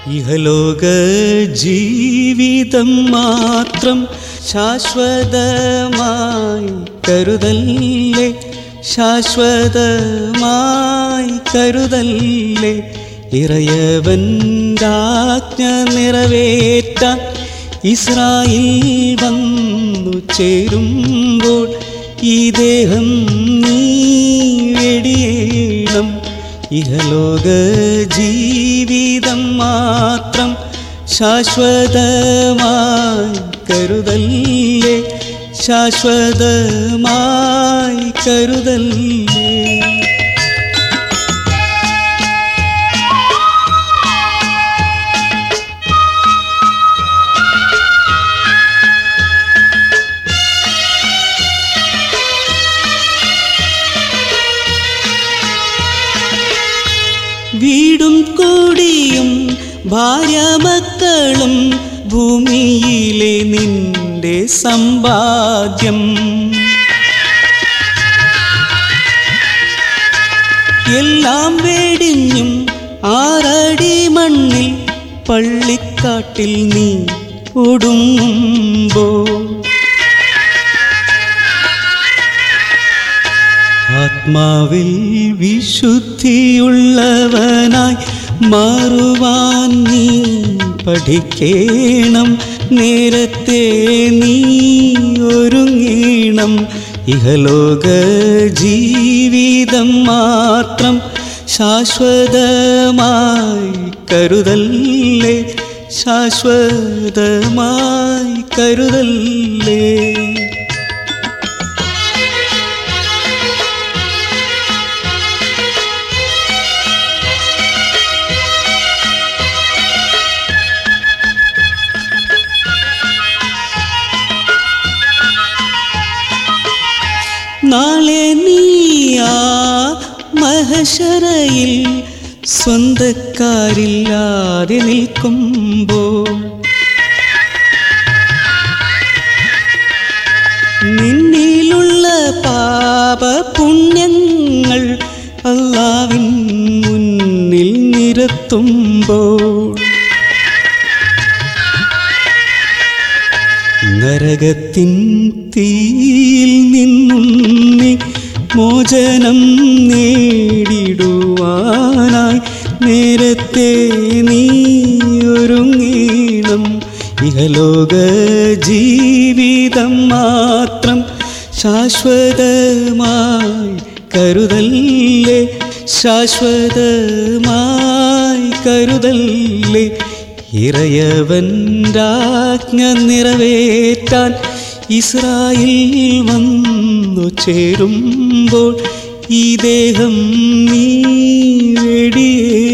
ഇഹലോക ജീവിതം മാത്രം ശാശ്വതമായി കരുതല്ലേ ശാശ്വതമായി കരുതല്ലേ ഇറയവൻ്റെ ആജ്ഞ നിറവേറ്റാൻ ഇസ്രായേൽ വന്നു ചേരുമ്പോൾ ഈ ദേഹം നീ വെടിയേണം ഇഹലോക ജീവിതം മാത്രം ശാശ്വതമായി കരുതല്ലേ ശാശ്വതമായി കരുതല്ലേ വീടും കൂടിയും ഭാര്യ മക്കളും ഭൂമിയിലെ നിന്റെ സമ്പാദ്യം എല്ലാം വേടിഞ്ഞും ആറടി മണ്ണിൽ പള്ളിക്കാട്ടിൽ നീ ഒടുങ്ങുമ്പോൾ ആത്മാവിൽ വിശുദ്ധിയുള്ളവനായി മാറുവാൻ നീ പഠിക്കേണം നേരത്തെ നീ ഒരുങ്ങീണം ഇഹലോക ജീവിതം മാത്രം ശാശ്വതമായി കരുതല്ലേ ശാശ്വതമായി കരുതല്ലേ നാളെ നീയാ മഹശരയിൽ സ്വന്തക്കാരില്ലാതെ നിൽക്കുമ്പോൾ നിന്നിലുള്ള പാപ പുണ്യങ്ങൾ അല്ലാവിൻ മുന്നിൽ നിരത്തുമ്പോൾ നരകത്തിൻ തീയിൽ നിന്നും നീ മോചനം നേടിടുവാനായി നേരത്തെ നീ ഒരുങ്ങീണം ഇഹലോക ജീവിതം മാത്രം ശാശ്വതമായി കരുതല്ലേ ശാശ്വതമായി കരുതല്ലേ ഇറയവൻ്റെ ആജ്ഞ നിറവേറ്റാൻ ഇസ്രായേൽ വന്നു ചേരുമ്പോൾ ഈ ദേഹം നീ വെടിയേ